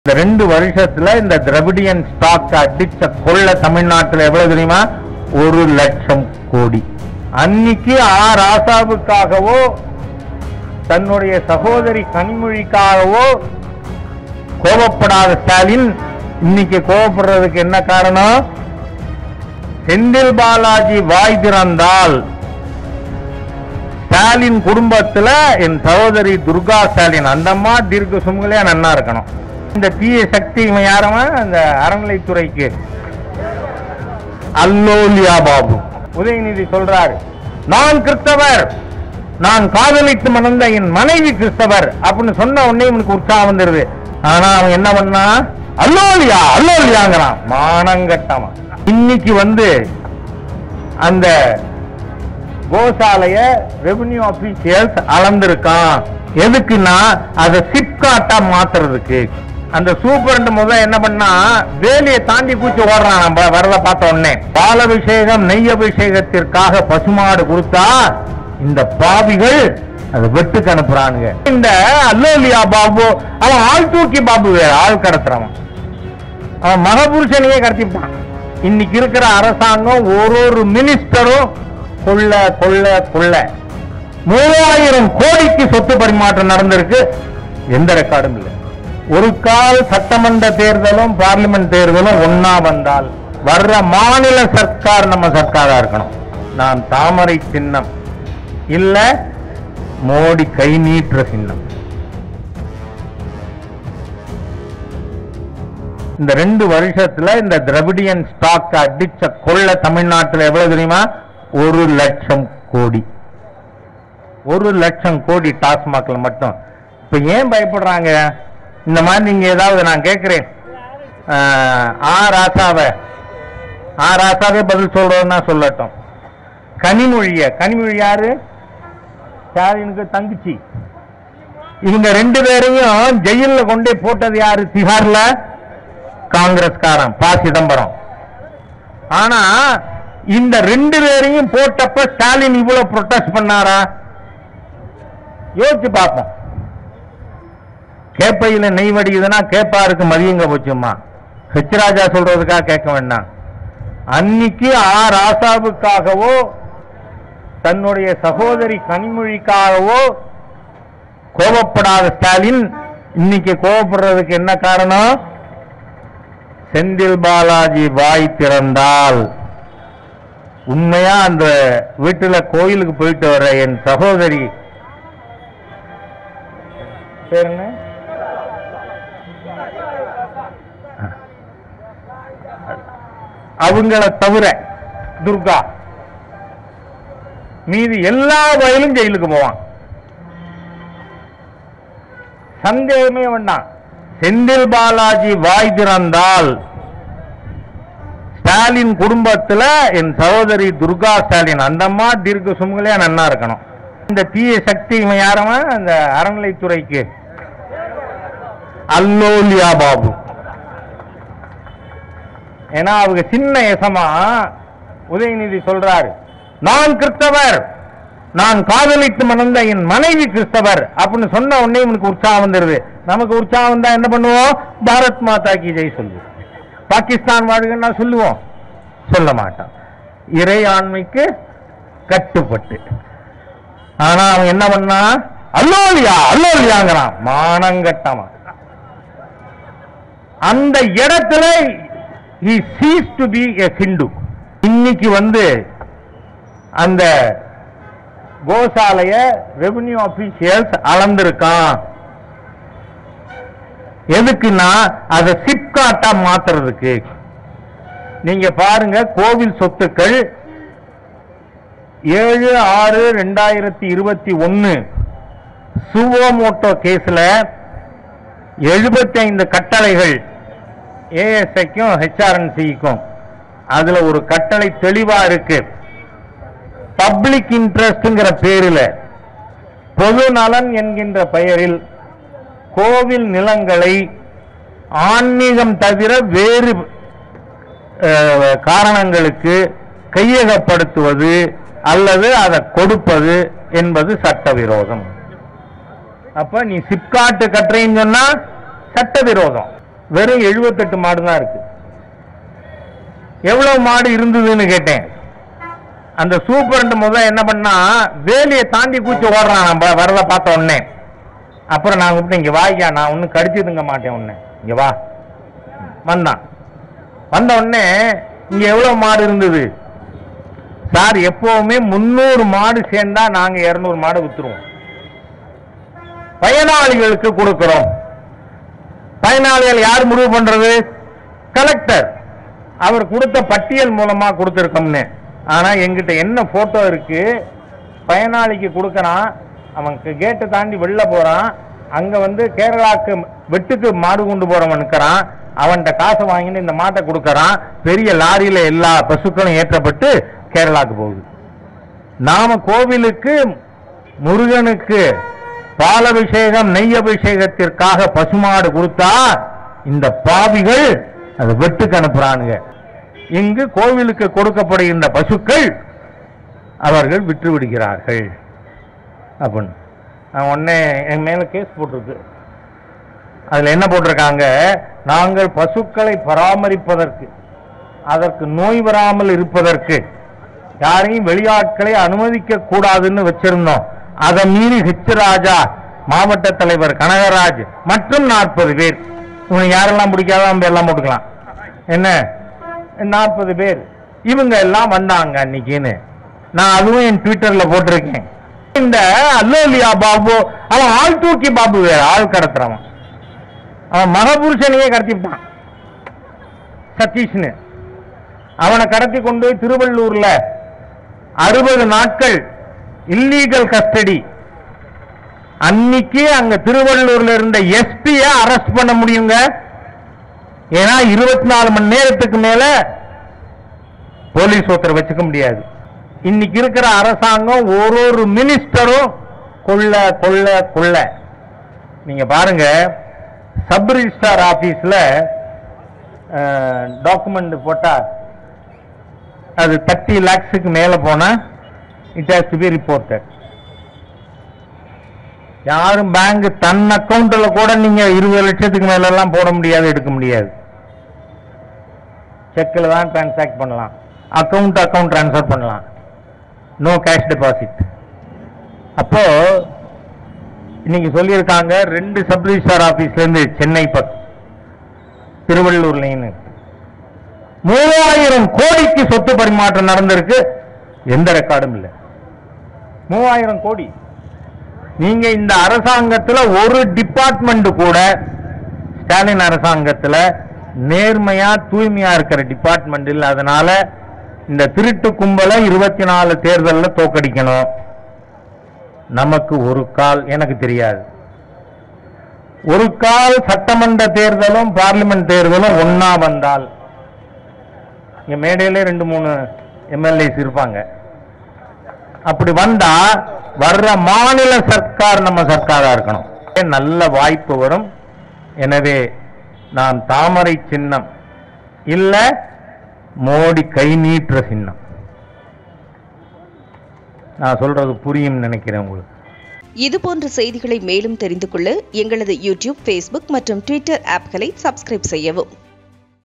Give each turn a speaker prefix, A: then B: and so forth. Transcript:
A: இந்த ரெண்டு வருஷத்துல இந்த திரவிடியன் ஸ்டாக் அடிச்ச கொள்ள தமிழ்நாட்டுல எவ்வளவு தெரியுமா ஒரு லட்சம் கோடி அன்னைக்கு ஆ ராசாவுக்காகவோ தன்னுடைய சகோதரி கனிமொழிக்காகவோ கோபப்படாத ஸ்டாலின் இன்னைக்கு கோபப்படுறதுக்கு என்ன காரணம் செந்தில் பாலாஜி வாய் திறந்தால் ஸ்டாலின் குடும்பத்துல என் சகோதரி துர்கா ஸ்டாலின் அந்த அம்மா தீர்க்க சுமங்கலியா நன்னா இருக்கணும் இந்த தீய சக்தி இவன் யாரவன் அந்த அறநிலைத்துறைக்கு அல்லோலியா பாபு உதயநிதி சொல்றாரு நான் கிறிஸ்தவர் நான் காதலித்து மணந்த என் மனைவி கிறிஸ்தவர் அப்படின்னு சொன்ன உடனே இவனுக்கு உற்சாகம் வந்துருது ஆனா அவன் என்ன பண்ணா அல்லோலியா அல்லோலியாங்கிறான் மானங்கட்டவன் இன்னைக்கு வந்து அந்த கோசாலைய ரெவென்யூ ஆபீசியல்ஸ் அளந்திருக்கான் எதுக்குன்னா அதை சிப்காட்டா மாத்துறதுக்கு அந்த சூப்பரண்ட் முதல்ல என்ன பண்ணா வேலியை தாண்டி கூச்சி ஓடுறான் நம்ம வரத பார்த்த உடனே பாலபிஷேகம் நெய் அபிஷேகத்திற்காக பசுமாடு கொடுத்தா இந்த பாவிகள் அதை வெட்டுக்கு அனுப்புறானுங்க இந்த அல்லோலியா பாபு அவன் ஆள் தூக்கி பாபு வேற ஆள் கடத்துறவன் அவன் மகபுருஷனையே கடத்திப்பான் இன்னைக்கு இருக்கிற அரசாங்கம் ஒரு ஒரு மினிஸ்டரும் கொள்ள கொள்ள கொள்ள மூவாயிரம் கோடிக்கு சொத்து பரிமாற்றம் நடந்திருக்கு எந்த ரெக்கார்டும் இல்லை ஒரு கால் சட்டமன்ற தேர்தலும் பார்லிமெண்ட் தேர்தலும் ஒன்னா வந்தால் வர்ற மாநில சர்க்கார் நம்ம சர்க்காரா இருக்கணும் நான் தாமரை சின்னம் இல்ல மோடி கை நீட்டுற சின்னம் இந்த ரெண்டு வருஷத்துல இந்த திரவிடியன் ஸ்டாக் அடிச்ச கொள்ள தமிழ்நாட்டுல எவ்வளவு தெரியுமா ஒரு லட்சம் கோடி ஒரு லட்சம் கோடி டாஸ்மாக்ல மட்டும் இப்ப ஏன் பயப்படுறாங்க இந்த மாதிரி நீங்க ஏதாவது நான் கேட்கிறேன் ஆஹ், ஆ ராசாவை ஆ ராசாவே பதில் சொல்றதுன்னா சொல்லட்டும் கனிமொழிய கனிமொழி யாரு ஸ்டாலினுக்கு தங்கச்சி இவங்க ரெண்டு பேரையும் ஜெயில்ல கொண்டே போட்டது யாரு திகார்ல காங்கிரஸ்காரன் ப சிதம்பரம் ஆனா இந்த ரெண்டு பேரையும் போட்டப்ப ஸ்டாலின் இவ்வளவு ப்ரொட்டஸ்ட் பண்ணாரா யோசிச்சு பார்ப்போம் கேப்பையில நெய் வடிக்குதுன்னா கேப்பாருக்கு மதியங்க போச்சுமா ஹெச் ராஜா சொல்றதுக்காக கேட்க வேண்டாம் அன்னைக்கு ஆ ராசாவுக்காகவோ தன்னுடைய சகோதரி கனிமொழிக்காகவோ கோபப்படாத ஸ்டாலின் இன்னைக்கு கோபப்படுறதுக்கு என்ன காரணம் செந்தில் பாலாஜி வாய் திறந்தால் உண்மையா அந்த வீட்டுல கோயிலுக்கு போயிட்டு வர என் சகோதரி பேர் என்ன அவங்கள தவிர துர்கா மீதி எல்லா வயலும் ஜெயிலுக்கு போவான் சந்தேகமே வேண்டாம் செந்தில் பாலாஜி வாய் திறந்தால் ஸ்டாலின் குடும்பத்துல என் சகோதரி துர்கா ஸ்டாலின் அந்த அம்மா தீர்க்க சுமங்கலியா நன்னா இருக்கணும் இந்த தீய சக்தி இவன் யாரவன் அந்த அறநிலைத்துறைக்கு அல்லோலியா பாபு ஏன்னா அவங்க சின்ன எசமா உதயநிதி சொல்றாரு நான் கிறிஸ்தவர் நான் காதலித்து மணந்த என் மனைவி கிறிஸ்தவர் அப்படின்னு சொன்ன உடனே இவனுக்கு உற்சாகம் வந்துருது நமக்கு உற்சாகம் வந்தா என்ன பண்ணுவோம் பாரத் மாதா கி ஜெய் சொல்லுவோம் பாகிஸ்தான் வாழ்கன்னா சொல்லுவோம் சொல்ல மாட்டான் இறை ஆண்மைக்கு கட்டுப்பட்டு ஆனா அவன் என்ன பண்ணா அல்லோலியா அல்லோலியாங்கிறான் மானங்கட்டவன் அந்த இடத்துல he ceased to be a Hindu இன்னைக்கு வந்து அந்த கோசாலைய ரெவென்யூ ஆபீசியல்ஸ் அளந்திருக்கான் எதுக்குன்னா அதை சிப்காட்டா மாத்துறதுக்கு நீங்க பாருங்க கோவில் சொத்துக்கள் ஏழு ஆறு ரெண்டாயிரத்தி இருபத்தி ஒன்னு சுவோமோட்டோ கேஸ்ல எழுபத்தி ஐந்து கட்டளைகள் ஏஎஸ்ஐக்கும் ஹெச்ஆர்என்சிக்கும் அதுல ஒரு கட்டளை தெளிவா இருக்கு பப்ளிக் இன்ட்ரெஸ்ட்ங்கிற பேரில் பொது நலன் என்கின்ற பெயரில் கோவில் நிலங்களை ஆன்மீகம் தவிர வேறு அஹ், காரணங்களுக்கு கையகப்படுத்துவது அல்லது அதை கொடுப்பது என்பது சட்டவிரோதம் அப்ப நீ சிப்காட்டு கட்டுறேன்னு சொன்னா சட்டவிரோதம் வெறும் 78 மாடு தான் இருக்கு எவ்வளவு மாடு இருந்ததுன்னு கேட்டேன் அந்த சூப்பரண்ட் முதல்ல என்ன பண்ணா வேலியை தாண்டி கூச்சி ஓடுறான் நம்ம வரத பார்த்த உடனே அப்புறம் நான் கூப்பிட்டு இங்க வாய்யா நான் ஒன்னும் கடிச்சு திங்க மாட்டேன் உன்னை இங்க வா வந்தான் வந்த உடனே இங்க எவ்வளவு மாடு இருந்தது சார் எப்பவுமே முந்நூறு மாடு சேர்ந்தா நாங்க இருநூறு மாடு வித்துருவோம் பயனாளிகளுக்கு கொடுக்கிறோம் பயனாளிகள் யார் முடிவு பண்றது கலெக்டர் அவர் கொடுத்த பட்டியல் மூலமா கொடுத்துருக்கோம்னு ஆனா எங்கிட்ட என்ன போட்டோ இருக்கு பயனாளிக்கு கொடுக்கறான் அவன் கேட்டை தாண்டி வெளில போறான் அங்க வந்து கேரளாக்கு வெட்டுக்கு மாடு கொண்டு போறவன் நிற்கிறான் அவன்கிட்ட காசை வாங்கிட்டு இந்த மாட்டை கொடுக்கறான் பெரிய லாரியில எல்லா பசுக்களும் ஏற்றப்பட்டு கேரளாக்கு போகுது நாம கோவிலுக்கு முருகனுக்கு பாலபிஷேகம் நெய் அபிஷேகத்திற்காக பசுமாடு கொடுத்தா இந்த பாவிகள் அதை வெட்டுக்கு அனுப்புறானுங்க இங்கு கோவிலுக்கு கொடுக்கப்படுகின்ற பசுக்கள் அவர்கள் விற்று விடுகிறார்கள் அப்படின்னு நான் உடனே என் மேல கேஸ் போட்டிருக்கு அதுல என்ன போட்டிருக்காங்க நாங்கள் பசுக்களை பராமரிப்பதற்கு அதற்கு நோய் வராமல் இருப்பதற்கு யாரையும் வெளியாட்களை அனுமதிக்க கூடாதுன்னு வச்சிருந்தோம் அதை மீறி ஹெச் ராஜா மாவட்ட தலைவர் கனகராஜ் மற்றும் நாற்பது பேர் இவனுக்கு யாரெல்லாம் பிடிக்காதோ அவங்க எல்லாம் போட்டுக்கலாம் என்ன நாற்பது பேர் இவங்க எல்லாம் வந்தாங்க அன்னைக்குன்னு நான் அதுவும் என் ட்விட்டர்ல போட்டிருக்கேன் இந்த அல்லோலியா பாபு அவன் ஆள் தூக்கி பாபு வேற ஆள் கடத்துறவன் அவன் மகபுருஷனையே கடத்திவிட்டான் சதீஷ்னு அவனை கடத்தி கொண்டு போய் திருவள்ளூர்ல அறுபது நாட்கள் இல்லீகல் கஸ்டடி அன்னைக்கு அங்க திருவள்ளூர்ல இருந்த எஸ்பிய அரெஸ்ட் பண்ண முடியுங்க ஏன்னா இருபத்தி நாலு மணி நேரத்துக்கு மேல போலீஸ் ஒருத்தர் வச்சுக்க முடியாது இன்னைக்கு இருக்கிற அரசாங்கம் ஒரு ஒரு மினிஸ்டரும் கொள்ள கொள்ள கொள்ள நீங்க பாருங்க சப் ரிஜிஸ்டார் ஆபீஸ்ல டாக்குமெண்ட் போட்டா அது தேர்ட்டி லேக்ஸுக்கு மேல போனா it has to be reported யாரும் பேங்க் தன் அக்கவுண்ட்ல கூட நீங்க இருபது லட்சத்துக்கு மேல எல்லாம் போட முடியாது எடுக்க முடியாது செக்கில் தான் டிரான்சாக்ட் பண்ணலாம் அக்கவுண்ட் அக்கவுண்ட் ட்ரான்ஸ்ஃபர் பண்ணலாம் நோ கேஷ் டெபாசிட் அப்போ இன்னைக்கு சொல்லியிருக்காங்க ரெண்டு சப் ரிஜிஸ்டார் ஆபீஸ்ல இருந்து சென்னை பக் திருவள்ளூர்லேன்னு மூவாயிரம் கோடிக்கு சொத்து பரிமாற்றம் நடந்திருக்கு எந்த ரெக்கார்டும் இல்லை மூவாயிரம் கோடி நீங்க இந்த அரசாங்கத்துல ஒரு டிபார்ட்மெண்ட் கூட ஸ்டாலின் அரசாங்கத்துல நேர்மையா தூய்மையா இருக்கிற டிபார்ட்மெண்ட் இல்ல அதனால இந்த திருட்டு கும்பலை இருபத்தி நாலு தேர்தல்ல தோக்கடிக்கணும் நமக்கு ஒரு கால் எனக்கு தெரியாது ஒரு கால் சட்டமன்ற தேர்தலும் பார்லிமெண்ட் தேர்தலும் ஒன்னா வந்தால் இங்க மேடையில ரெண்டு மூணு எம்எல்ஏஸ் இருப்பாங்க அப்படி வந்தா வர்ற மாநில சர்க்கார் நம்ம சர்க்காரா இருக்கணும் நல்ல வாய்ப்பு வரும் எனவே நான் தாமரை சின்னம் இல்ல மோடி கை நீட்டுற சின்னம் நான் சொல்றது புரியும் நினைக்கிறேன் உங்களுக்கு
B: இது போன்ற செய்திகளை மேலும் தெரிந்து கொள்ள எங்களது யூடியூப் ஃபேஸ்புக் மற்றும் ட்விட்டர் ஆப்களை சப்ஸ்கிரைப் செய்யவும்